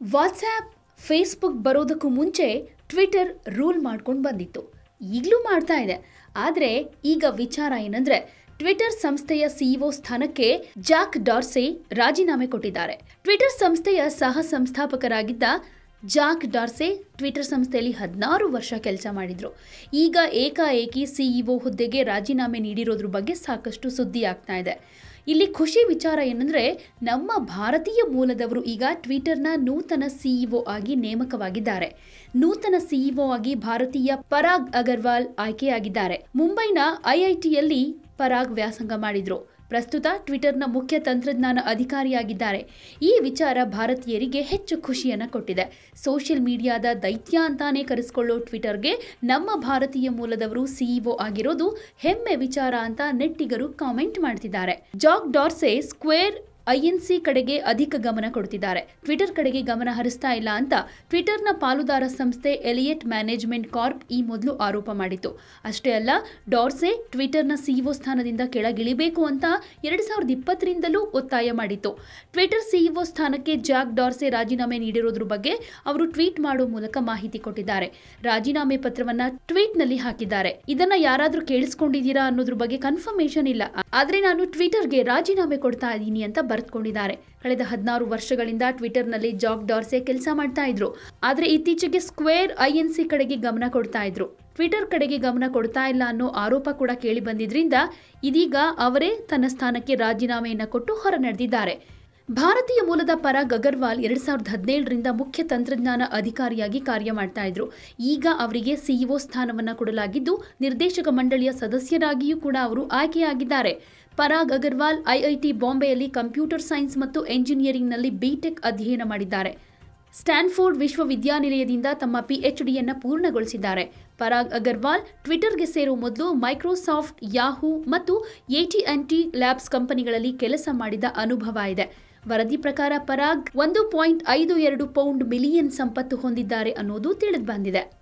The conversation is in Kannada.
ವಾಟ್ಸ್ಆ್ಯಪ್ ಫೇಸ್ಬುಕ್ ಬರೋದಕ್ಕೂ ಮುಂಚೆ ಟ್ವಿಟರ್ ರೂಲ್ ಮಾಡ್ಕೊಂಡು ಬಂದಿತ್ತು ಈಗಲೂ ಮಾಡ್ತಾ ಇದೆ ಆದರೆ ಈಗ ವಿಚಾರ ಏನಂದ್ರೆ ಟ್ವಿಟರ್ ಸಂಸ್ಥೆಯ ಸಿಇಒ ಸ್ಥಾನಕ್ಕೆ ಜಾಕ್ ಡಾರ್ಸೆ ರಾಜೀನಾಮೆ ಕೊಟ್ಟಿದ್ದಾರೆ ಟ್ವಿಟರ್ ಸಂಸ್ಥೆಯ ಸಹ ಸಂಸ್ಥಾಪಕರಾಗಿದ್ದ ಜಾಕ್ ಡಾರ್ಸೆ ಟ್ವಿಟರ್ ಸಂಸ್ಥೆಯಲ್ಲಿ ಹದಿನಾರು ವರ್ಷ ಕೆಲಸ ಮಾಡಿದ್ರು ಈಗ ಏಕಾಏಕಿ ಸಿಇಒ ಹುದ್ದೆಗೆ ರಾಜೀನಾಮೆ ನೀಡಿರೋದ್ರ ಬಗ್ಗೆ ಸಾಕಷ್ಟು ಸುದ್ದಿ ಆಗ್ತಾ ಇದೆ ಇಲ್ಲಿ ಖುಷಿ ವಿಚಾರ ಏನಂದ್ರೆ ನಮ್ಮ ಭಾರತೀಯ ಮೂಲದವರು ಈಗ ಟ್ವಿಟರ್ನ ನೂತನ ಸಿಇಒ ಆಗಿ ನೇಮಕವಾಗಿದ್ದಾರೆ ನೂತನ ಸಿಇಒ ಆಗಿ ಭಾರತೀಯ ಪರಾಗ್ ಅಗರ್ವಾಲ್ ಆಯ್ಕೆಯಾಗಿದ್ದಾರೆ ಮುಂಬೈನ ಐಐಟಿಯಲ್ಲಿ ಪರಾಗ್ ವ್ಯಾಸಂಗ ಮಾಡಿದ್ರು ಪ್ರಸ್ತುತ ಟ್ವಿಟರ್ನ ಮುಖ್ಯ ತಂತ್ರಜ್ಞಾನ ಅಧಿಕಾರಿಯಾಗಿದ್ದಾರೆ ಈ ವಿಚಾರ ಭಾರತೀಯರಿಗೆ ಹೆಚ್ಚು ಖುಷಿಯನ್ನು ಕೊಟ್ಟಿದೆ ಸೋಷಿಯಲ್ ಮೀಡಿಯಾದ ದೈತ್ಯ ಅಂತಾನೆ ಕರೆಸಿಕೊಳ್ಳೋ ಟ್ವಿಟರ್ಗೆ ನಮ್ಮ ಭಾರತೀಯ ಮೂಲದವರು ಸಿಇಒ ಆಗಿರೋದು ಹೆಮ್ಮೆ ವಿಚಾರ ಅಂತ ನೆಟ್ಟಿಗರು ಕಾಮೆಂಟ್ ಮಾಡ್ತಿದ್ದಾರೆ ಜಾಕ್ ಡಾರ್ಸೆ ಸ್ಕ್ವೇರ್ ಐಎನ್ಸಿ ಕಡೆಗೆ ಅಧಿಕ ಗಮನ ಕೊಡ್ತಿದ್ದಾರೆ ಟ್ವಿಟರ್ ಕಡೆಗೆ ಗಮನ ಹರಿಸ್ತಾ ಇಲ್ಲ ಅಂತ ಟ್ವಿಟರ್ನ ಪಾಲುದಾರ ಸಂಸ್ಥೆ ಎಲಿಯಟ್ ಮ್ಯಾನೇಜ್ಮೆಂಟ್ ಕಾರ್ಪ್ ಈ ಮೊದಲು ಆರೋಪ ಮಾಡಿತ್ತು ಅಷ್ಟೇ ಅಲ್ಲ ಡಾರ್ಸೆ ಟ್ವಿಟರ್ನ ಸಿಇಒ ಸ್ಥಾನದಿಂದ ಕೆಳಗಿಳಿಬೇಕು ಅಂತ ಎರಡು ಸಾವಿರದ ಇಪ್ಪತ್ತರಿಂದಲೂ ಒತ್ತಾಯ ಮಾಡಿತ್ತು ಟ್ವಿಟರ್ ಸಿಇಒ ಸ್ಥಾನಕ್ಕೆ ಜಾಕ್ ಡಾರ್ಸೆ ರಾಜೀನಾಮೆ ನೀಡಿರೋದ್ರ ಬಗ್ಗೆ ಅವರು ಟ್ವೀಟ್ ಮಾಡೋ ಮೂಲಕ ಮಾಹಿತಿ ಕೊಟ್ಟಿದ್ದಾರೆ ರಾಜೀನಾಮೆ ಪತ್ರವನ್ನ ಟ್ವೀಟ್ನಲ್ಲಿ ಹಾಕಿದ್ದಾರೆ ಇದನ್ನ ಯಾರಾದ್ರೂ ಕೇಳಿಸ್ಕೊಂಡಿದ್ದೀರಾ ಅನ್ನೋದ್ರ ಬಗ್ಗೆ ಕನ್ಫರ್ಮೇಶನ್ ಇಲ್ಲ ಆದ್ರೆ ನಾನು ಟ್ವಿಟರ್ಗೆ ರಾಜೀನಾಮೆ ಕೊಡ್ತಾ ಇದ್ದೀನಿ ಅಂತ ಬರೆದುಕೊಂಡಿದ್ದಾರೆ ಕಳೆದ ಹದಿನಾರು ವರ್ಷಗಳಿಂದ ಟ್ವಿಟರ್ನಲ್ಲಿ ಜಾಕ್ ಡಾರ್ಸೆ ಕೆಲಸ ಮಾಡ್ತಾ ಇದ್ರು ಆದ್ರೆ ಇತ್ತೀಚೆಗೆ ಸ್ಕ್ವೇರ್ ಐಎನ್ಸಿ ಕಡೆಗೆ ಗಮನ ಕೊಡ್ತಾ ಇದ್ರು ಟ್ವಿಟರ್ ಕಡೆಗೆ ಗಮನ ಕೊಡ್ತಾ ಇಲ್ಲ ಅನ್ನೋ ಆರೋಪ ಕೂಡ ಕೇಳಿ ಬಂದಿದ್ರಿಂದ ಇದೀಗ ಅವರೇ ತನ್ನ ಸ್ಥಾನಕ್ಕೆ ರಾಜೀನಾಮೆಯನ್ನ ಕೊಟ್ಟು ಹೊರ ನಡೆದಿದ್ದಾರೆ ಭಾರತೀಯ ಮೂಲದ ಪರಾಗ್ ಅಗರ್ವಾಲ್ ಎರಡ್ ಸಾವಿರದ ಹದಿನೇಳರಿಂದ ಮುಖ್ಯ ತಂತ್ರಜ್ಞಾನ ಅಧಿಕಾರಿಯಾಗಿ ಕಾರ್ಯ ಮಾಡ್ತಾ ಇದ್ರು ಈಗ ಅವರಿಗೆ ಸಿಇಒ ಸ್ಥಾನವನ್ನ ಕೊಡಲಾಗಿದ್ದು ನಿರ್ದೇಶಕ ಮಂಡಳಿಯ ಸದಸ್ಯರಾಗಿಯೂ ಕೂಡ ಅವರು ಆಯ್ಕೆಯಾಗಿದ್ದಾರೆ ಪರಾಗ್ ಅಗರ್ವಾಲ್ ಐಐಟಿ ಬಾಂಬೆಯಲ್ಲಿ ಕಂಪ್ಯೂಟರ್ ಸೈನ್ಸ್ ಮತ್ತು ಎಂಜಿನಿಯರಿಂಗ್ನಲ್ಲಿ ಬಿಟೆಕ್ ಅಧ್ಯಯನ ಮಾಡಿದ್ದಾರೆ ಸ್ಟ್ಯಾನ್ಫೋರ್ಡ್ ವಿಶ್ವವಿದ್ಯಾನಿಲಯದಿಂದ ತಮ್ಮ ಪಿಎಚ್ಡಿಯನ್ನು ಪೂರ್ಣಗೊಳಿಸಿದ್ದಾರೆ ಪರಾಗ್ ಅಗರ್ವಾಲ್ ಟ್ವಿಟರ್ಗೆ ಸೇರುವ ಮೊದಲು ಮೈಕ್ರೋಸಾಫ್ಟ್ ಯಾಹೂ ಮತ್ತು ಎಟಿಎನ್ಟಿ ಲ್ಯಾಬ್ಸ್ ಕಂಪನಿಗಳಲ್ಲಿ ಕೆಲಸ ಮಾಡಿದ ಅನುಭವ ಇದೆ ವರದಿ ಪ್ರಕಾರ ಪರಾಗ್ ಒಂದು ಪಾಯಿಂಟ್ ಐದು ಎರಡು ಪೌಂಡ್ ಮಿಲಿಯನ್ ಸಂಪತ್ತು ಹೊಂದಿದ್ದಾರೆ ಅನ್ನೋದು ತಿಳಿದು ಬಂದಿದೆ